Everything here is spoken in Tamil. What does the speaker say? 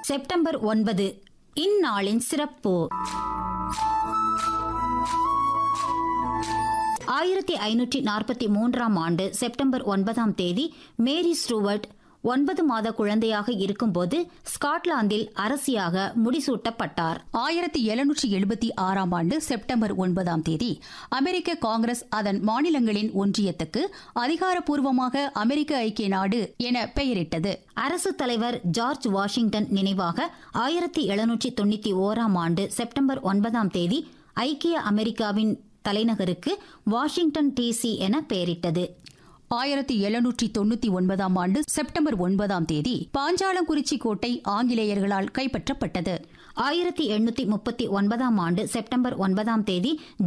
செப்டம்பர் ஒன்பது இந்நாளின் சிறப்பு ஆயிரத்தி ஐநூற்றி நாற்பத்தி மூன்றாம் ஆண்டு செப்டம்பர் ஒன்பதாம் தேதி மேரி ஸ்டூவர்ட் ஒன்பது மாத குழந்தையாக இருக்கும்போது ஸ்காட்லாந்தில் அரசியாக முடிசூட்டப்பட்டார் ஆயிரத்தி எழுநூற்றி எழுபத்தி ஆறாம் ஆண்டு செப்டம்பர் ஒன்பதாம் தேதி அமெரிக்க காங்கிரஸ் அதன் மாநிலங்களின் ஒன்றியத்துக்கு அதிகாரப்பூர்வமாக அமெரிக்க ஐக்கிய நாடு என பெயரிட்டது அரசு தலைவர் ஜார்ஜ் வாஷிங்டன் நினைவாக ஆயிரத்தி எழுநூற்றி தொண்ணூத்தி ஓராம் ஆண்டு செப்டம்பர் ஒன்பதாம் தேதி ஐக்கிய அமெரிக்காவின் தலைநகருக்கு வாஷிங்டன் டிசி என பெயரிட்டது ஆயிரத்தி எழுநூற்றி தொண்ணூத்தி ஒன்பதாம் ஆண்டு செப்டம்பர் ஒன்பதாம் தேதி பாஞ்சாலங்குறிச்சி கோட்டை ஆங்கிலேயர்களால் கைப்பற்றப்பட்டது ஆயிரத்தி எண்ணூத்தி முப்பத்தி ஒன்பதாம் ஆண்டு செப்டம்பர் ஒன்பதாம் தேதி